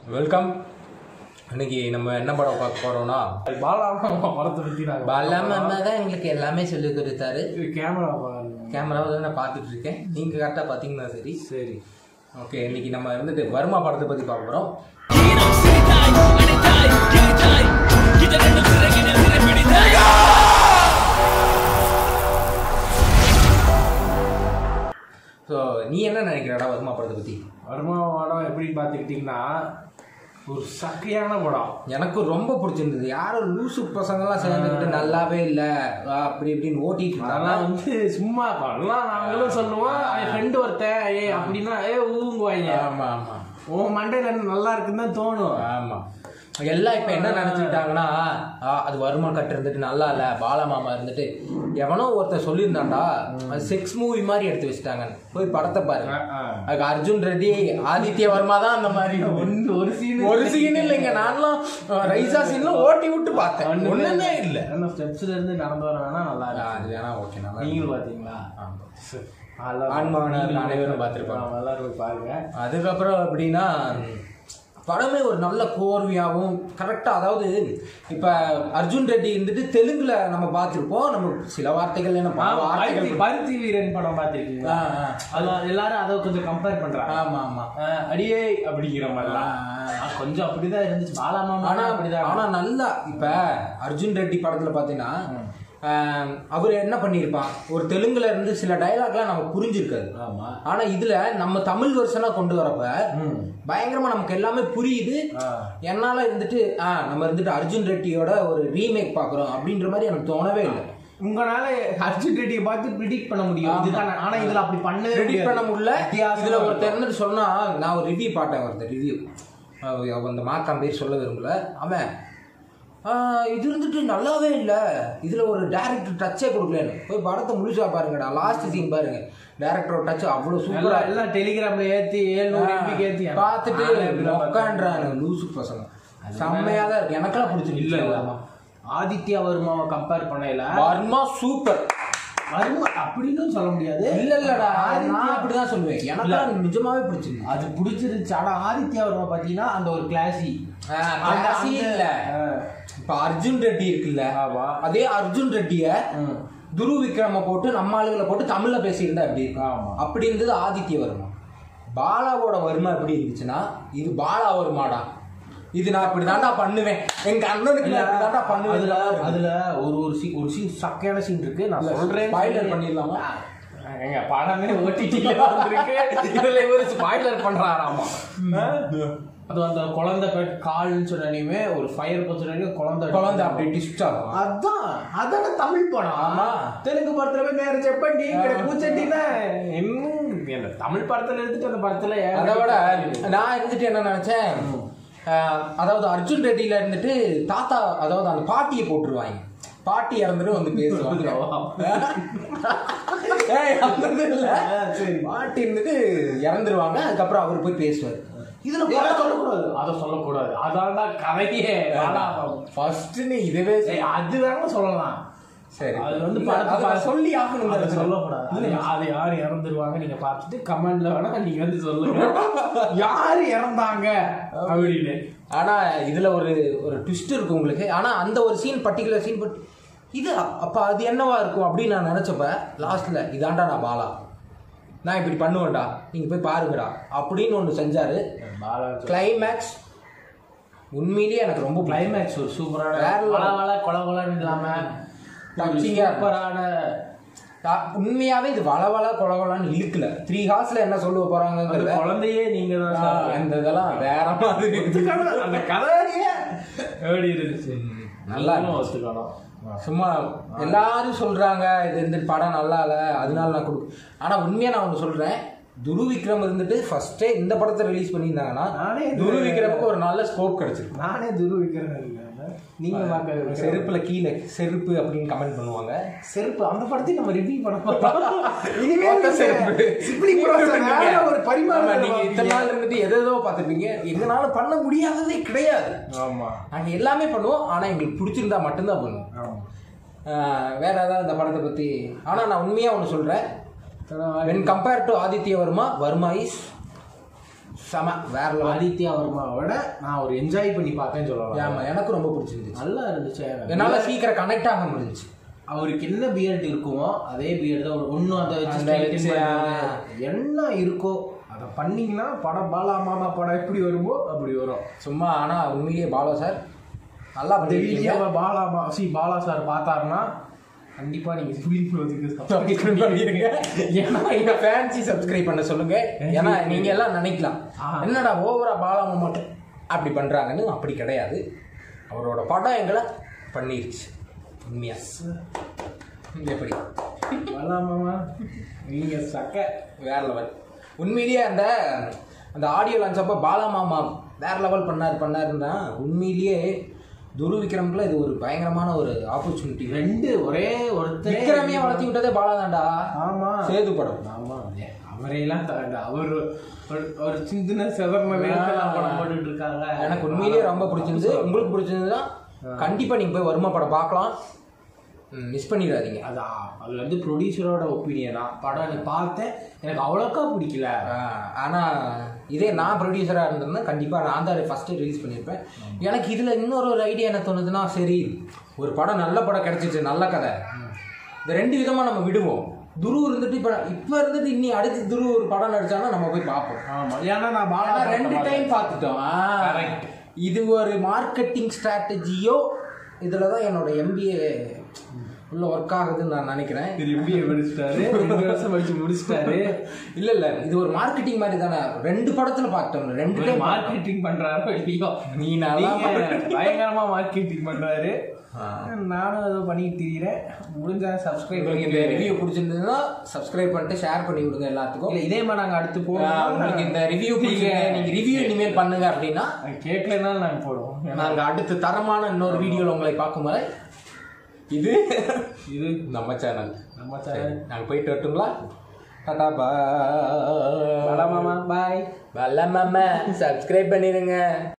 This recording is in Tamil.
வெல்கம் இன்னைக்கு நம்ம என்ன படம் பார்க்க போறோம்னா பாலாமா படத்தை பத்தி நாங்க பாலாம தான் எங்களுக்கு எல்லாமே சொல்லி கொடுத்தாரு கேமரா பாருங்க கேமராவை தான் நான் பார்த்துட்டு இருக்கேன் நீங்க கரெக்டாக பார்த்தீங்கன்னா சரி சரி ஓகே இன்னைக்கு நம்ம வந்துட்டு வர்மா படத்தை பத்தி பார்க்க போறோம் ஸோ நீ என்ன நினைக்கிறடா வர்மா படத்தை பத்தி வருமா படம் எப்படி பார்த்துக்கிட்டிங்கன்னா ஒரு சக்கையான படம் எனக்கு ரொம்ப பிடிச்சிருந்தது யாரும் லூசு பசங்கெல்லாம் சேர்ந்துக்கிட்டு நல்லாவே இல்லை அப்படி இப்படின்னு ஓட்டிட்டு இருந்தாங்க அதெல்லாம் வந்து சும்மா அதெல்லாம் நாங்களும் சொல்லுவோம் என் ஃப்ரெண்டு ஒருத்தன் ஏ அப்படின்னா ஏ ஊங்குவாங்க ஆமா ஆமா உன் மண்டையில என்ன நல்லா இருக்குன்னு தான் தோணும் ஆமா எல்லாம் இப்ப என்ன நினைச்சுக்கிட்டாங்கன்னா ஆ, அது வருமா கட்டு இருந்துட்டு நல்லா இல்ல பாலமாமா இருந்துட்டு எவனோ ஒருத்தன் சொல்லியிருந்தான்டா அது செக்ஸ் மூவி மாதிரி எடுத்து வச்சுட்டாங்க போய் படத்தை பாருங்க அதுக்கு அர்ஜுன் ரெட்டி ஆதித்ய வர்மா தான் அந்த மாதிரி ஒன்று ஒரு சீன் ஒரு சீன் இல்லைங்க நான்லாம் அஹ், ரைசா சீன்ல ஓட்டி விட்டு பார்த்தேன் ஒண்ணுமே இல்ல அந்த ஸ்டெப்ஸ்ல இருந்து நடந்து வர வேணா நல்லா ஆ, இருக்கும் அது வேணா ஓகே நல்லா இருக்கு. நீங்களும் பாத்தீங்களா ஆமா. நல்லா ஆன்மாவனர் அனைவரும் பார்த்திருப்பாங்க. ஆ, நல்லா போய் பாருங்க அதுக்கப்புறம் எப்படின்னா படமே ஒரு நல்ல கோர்வையாகவும் கரெக்டாக அதாவது இப்போ அர்ஜுன் ரெட்டி இருந்துட்டு தெலுங்குல நம்ம பார்த்துருப்போம் நம்ம சில வார்த்தைகள் என்ன பல வார்த்தைகள் பருத்தி பருத்தி வீரன் படம் பார்த்திருக்கீங்களா ஆ, ஆ. அது எல்லாரும் அதை கொஞ்சம் கம்பேர் பண்றாங்க ஆமா ஆமா ஆ, அடியே அப்படிங்கிற மாதிரிலாம் ஆ, ஆ, கொஞ்சம் அப்படிதான் இருந்துச்சு பாலாமாமா ஆனா அப்படிதான் ஆனா நல்லா இப்ப அர்ஜுன் ரெட்டி படத்துல பாத்தீங்கன்னா ஆஹ், அவர் என்ன பண்ணியிருப்பான் ஒரு தெலுங்குல இருந்து சில டயலாக்லாம் நமக்கு புரிஞ்சிருக்காது ஆமா ஆனா இதுல நம்ம தமிழ் வெர்ஷனா கொண்டு வரப்ப ம். பயங்கரமா நமக்கு எல்லாமே புரியுது ஆ. என்னால இருந்துட்டு ஆ நம்ம இருந்துட்டு அர்ஜுன் ரெட்டியோட ஒரு ரீமேக் பாக்குறோம் அப்படின்ற மாதிரி எனக்கு தோணவே இல்லை உங்களால அர்ஜுன் ரெட்டியை பார்த்து ப்ரிடிக்ட் பண்ண முடியும் இதுதான் ஆனா இதுல அப்படி பண்ணவே ரெடி பண்ண முடியல வித்தியாசமா இதுல ஒருத்தர் இருந்துட்டு சொன்னா நான் ஒரு ரிவ்யூ பார்த்தேன் ஒருத்தர் ரிவ்யூ அந்த மாக்கான் பேர் சொல்ல விரும்பல அவன் ஆ, இது இருந்துட்டு நல்லாவே இல்லை இதுல ஒரு டேரக்டர் டச்சே கொடுக்கலன்னு போய் படத்தை முழுசா பாருங்கடா லாஸ்ட் சீன் பாருங்க டேரக்டரோட டச் அவ்வளவு சூப்பரா எல்லாம் எல்லாம் டெலிகிராம்ல ஏத்தி ஏழ்நூறு எம்பிக்கு ஏத்தி பார்த்துட்டு ஆனா இப்படிலாம் உட்காண்டாங்க லூசு பசங்க செம்மையா தான் இருக்கு எனக்கெல்லாம் இல்ல பிடிச்சிருக்கு இல்ல ஆதித்யா வர்மாவை கம்பேர் பண்ணல வர்மா சூப்பர் வர்மா அப்படின்னு சொல்ல முடியாது இல்ல இல்லடா நான் அப்படிதான் சொல்லுவேன் எனக்கெல்லாம் நிஜமாவே பிடிச்சிருக்கு அது பிடிச்சிருந்துச்சு ஆனா ஆதித்யா வர்மா பாத்தீங்கன்னா அந்த ஒரு கிளாசி கிளாஸே இல்ல இப்ப அர்ஜுன் ரெட்டி இருக்குல்ல ஆமா. அதே அர்ஜுன் ரெட்டிய துரு விக்ரம போட்டு நம்ம ஆளுகளை போட்டு தமிழ்ல பேசியிருந்தா எப்படி இருக்கும் ஆமா. அப்படி இருந்தது ஆதித்ய வர்மா பாலாவோட வர்மா எப்படி இருந்துச்சுன்னா இது பாலா வர்மாடா இது நான் இப்படி தாண்டா பண்ணுவேன் எங்க அண்ணனுக்கு நான் இப்படி தாண்டா பண்ணுவேன் அதுல அதுல ஒரு ஒரு சீன் ஒரு சீன் சக்கையான சீன் இருக்கு நான் சொல்றேன் ஸ்பாய்லர் பண்ணிடலாமா எங்க படமே ஓட்டிட்டு வந்திருக்கு இதுல இவர் ஸ்பாய்லர் பண்றாராமா அது அந்த குழந்தை பெ- கால்னு சொன்னனையுமே ஒரு ஃபயர் சொன்னே குழந்தை குழந்தை அப்படி டிஸ்ட் ஆகும் அதான் அதான தமிழ் படம் ஆமா. தெலுங்கு படத்துல போய் நேரம் செப்பண்டி இங்க பூச்சட்டினா இன்னும் என்ன தமிழ் படத்துல எடுத்துட்டு அந்த படத்துல அதை விட நான் இருந்துட்டு என்ன நினைச்சேன் ஆஹ், அதாவது அர்ஜுன் ரெட்டியில இருந்துட்டு தாத்தா அதாவது அந்த பாட்டியை போட்டுருவாங்க பாட்டி இறந்துட்டு வந்து பேசுவாங்க ஏய், அந்த இது இல்ல. சரி. பாட்டி இருந்துட்டு இறந்துருவாங்க அதுக்கப்புறம் அவர் போய் பேசுவார் இதுல அதை சொல்லக்கூடாது அதை சொல்லக்கூடாது அதான்டா கதையே ஃபர்ஸ்ட் நீ இதுவே ஏய், அது வேணா சொல்லலாம் சரி அது வந்து இல்ல, படத்தை அதை பா- சொல்லி ஆகணும் அதை சொல்லக்கூடாது அது அது யார் இறந்துருவாங்க நீங்க பார்த்துட்டு கமெண்ட்ல வேணா நீங்க வந்து சொல்லுங்க யார் இறந்தாங்க அப்படின்னு ஆனா இதுல ஒரு ஒரு ட்விஸ்ட் இருக்கு உங்களுக்கு ஆனா அந்த ஒரு சீன் பர்டிகுலர் சீன் பட் இது அப்ப அது என்னவா இருக்கும் அப்படின்னு நான் நினைச்சப்ப லாஸ்ட்ல இதாண்டா நான் பாலா நான் இப்படி பண்ணுவேன்டா நீங்க போய் பாருங்கடா அப்படின்னு ஒன்று செஞ்சாரு கிளைமேக்ஸ் உண்மையிலேயே எனக்கு ரொம்ப பிடிக்கும். கிளைமேக்ஸ் ஒரு சூப்பரான வேற level. வள வள கொல கொலன்னு இல்லாம Touching-ஆ இருக்கும். சூப்பரான ஆ- உண்மையாவே இது வளவள கொலகொலன்னு இழுக்கல த்ரீ ஹார்ஸ்ல என்ன சொல்ல அந்த போறாங்கிறத குழந்தையே நீங்க தான் ஆ, சார். இந்த இதெல்லாம் வேற மாதிரி இருக்கு. அந்த கதையே எப்படி இருந்துச்சு நல்லா நீங்களும் ஒத்துக்கணும் சும்மா எல்லாரும் சொல்றாங்க இது இந்த படம் நல்லா இல்ல அதனால நான் கொடு ஆனா உண்மையா நான் ஒன்று சொல்றேன் துரு விக்ரம் இருந்துட்டு ஃபர்ஸ்டே இந்த படத்தை ரிலீஸ் பண்ணியிருந்தாங்கன்னா நானே இது- துரு விக்ரமுக்கு ஒரு நல்ல ஸ்கோப் கிடைச்சிருக்கு நானே துருவிக்கிறேன் நீங்க பார்க்க செருப்புல கீழே செருப்பு அப்படின்னு கமெண்ட் பண்ணுவாங்க செருப்பு அந்த படத்தையும் நம்ம ரிவ்யூ பண்ண போறோம் இனிமே மொத்த செருப்பு. இப்படி வேற ஒரு ஆமா, பரிமாணம் நீங்க இத்தனை நாள் இருந்துட்டு எதோ ஏதோ பார்த்துருப்பீங்க எங்களால பண்ண முடியாததே கிடையாது ஆமா நாங்க எல்லாமே பண்ணுவோம் ஆனா எங்களுக்கு பிடிச்சிருந்தா மட்டும்தான் பண்ணுவோம் ஆமா ஆஹ் வேற ஏதாவது இந்த படத்தை பத்தி ஆனா நான் உண்மையா ஒன்று சொல்றேன் when compared to Aditya Varma Varma is செம வேற level. ஆதித்யா வர்மாவோட நான் ஒரு என்ஜாய் பண்ணி பார்த்தேன்னு சொல்லலாம் ஆமா எனக்கு ரொம்ப பிடிச்சிருந்துச்சு நல்லா இருந்துச்சு என்னால சீக்கிரம் கனெக்ட் ஆக முடிஞ்சுச்சு அவருக்கு என்ன பியர்ட் இருக்குமோ அதே பியர்ட் தான் ஒரு ஒன்றும் அதை வச்சு அந்த straighten வச்சு, பண்றது. என்ன இருக்கோ அதை பண்ணீங்கன்னா படம் பாலா மாமா படம் எப்படி வருமோ அப்படி வரும் சும்மா ஆனா உண்மையிலேயே பாலா சார் நல்லா அந்த பண்ணிருக்கீங்க வீடியோவை பாலா மா சி பாலா சார் பார்த்தாருன்னா கண்டிப்பா நீங்க ஃபிலிம் ப்ரோஜெக்ட் Subscribe பண்ணிருங்க. ஏன்னா எங்க ஃபேன்சி சப்ஸ்கிரைப் பண்ண சொல்லுங்க ஏன்னா நீங்க எல்லாம் நினைக்கலாம் ஆ. என்னடா ஓவரா பாலாம மட்டும் அப்படி பண்றாங்கன்னு அப்படி கிடையாது அவரோட படம் எங்களை பண்ணிருச்சு உண்மையா இது எப்படி பாலா மாமா நீங்க சக்க வேற லெவல் உண்மையிலேயே அந்த அந்த ஆடியோ லான்ச் அப்போ பாலா மாமா வேற லெவல் பண்ணார் பண்ணாருன்னா உண்மையிலேயே துரு விக்ரம்ல இது ஒரு பயங்கரமான ஒரு ஆப்பர்ச்சுனிட்டி ரெண்டு ஒரே ஒருத்தர் விக்ரமே வளர்த்தி விட்டதே பாலா தான்டா ஆமா சேது படம் ஆமா ஏ, அவரையெல்லாம் தாண்ட அவர் ஒரு- ஒரு சின்ன செவர்ம வேலைக்கெல்லாம் படம் போட்டுட்டு இருக்காங்க எனக்கு உண்மையிலேயே ரொம்ப பிடிச்சிருந்தது உங்களுக்கு பிடிச்சிருந்ததுன்னா கண்டிப்பா நீங்க போய் வருமா படம் பார்க்கலாம் மிஸ் பண்ணிடாதீங்க அதான் அது வந்து ப்ரொடியூசரோட ஒப்பீனியனா படம் எனக்கு பார்த்தேன் எனக்கு அவ்வளோக்கா பிடிக்கல ஆஹ் ஆனா இதே நான் ப்ரொடியூசரா இருந்திருந்தா கண்டிப்பா நான் தான் ஃபர்ஸ்ட் ரிலீஸ் பண்ணியிருப்பேன் எனக்கு இதுல இன்னொரு ஒரு ஐடியா என்ன தோணுதுன்னா சரி ஒரு படம் நல்ல படம் கிடைச்சிச்சு நல்ல கதை இந்த ரெண்டு விதமா நம்ம விடுவோம் துரு இருந்துட்டு இப்ப இப்ப இருந்துட்டு இன்னி அடுத்து துரு ஒரு படம் நடிச்சானா நம்ம போய் பார்ப்போம் ஆமா ஏன்னா நான் பாலா ஆனா படத்தை ரெண்டு பார்த்தேன். டைம் பார்த்துட்டோம் ஆ. Correct. இது ஒரு மார்க்கெட்டிங் ஸ்ட்ராட்டஜியோ இதில் தான் என்னோட எம்பிஏ உள்ள ஒர்க் ஆகுதுன்னு நான் நினைக்கிறேன் இது MBA முடிச்சிட்டாரு ரெண்டு வருஷம் படிச்சு முடிச்சிட்டாரு இல்ல இல்ல இது ஒரு மார்க்கெட்டிங் மாதிரி தானே ரெண்டு படத்துல பார்த்தோம் ரெண்டு ஒரு டைம் மார்க்கெட்டிங் பண்றாரோ இல்லையோ நீ நல்லா நீங்க பயங்கரமா மார்க்கெட்டிங் பண்றாரு நானும் அதை பண்ணிட்டு திரியிறேன் முடிஞ்சா சப்ஸ்கிரைப் உங்களுக்கு இந்த ரிவ்யூ பிடிச்சிருந்ததுன்னா சப்ஸ்கிரைப் பண்ணிட்டு ஷேர் பண்ணி விடுங்க எல்லாத்துக்கும் இல்ல இதே மாதிரி நாங்க அடுத்து ஆஹ் போவோம் உங்களுக்கு இந்த ரிவ்யூ பிடிச்சிருக்கு நீங்க ரிவ்யூ இனிமேல் பண்ணுங்க அப்படின்னா கேட்கலனாலும் நாங்க போடுவோம் ஏன்னா நாங்க அடுத்து தரமான இன்னொரு வீடியோல உங்களை பார்க்கும் வரை இது இது நம்ம சேனல் நம்ம சரி சேனல் நாங்க போயிட்டு வரட்டுங்களா டாடா பாய் மாமா பாய் பல மாமா சப்ஸ்கிரைப் பண்ணிடுங்க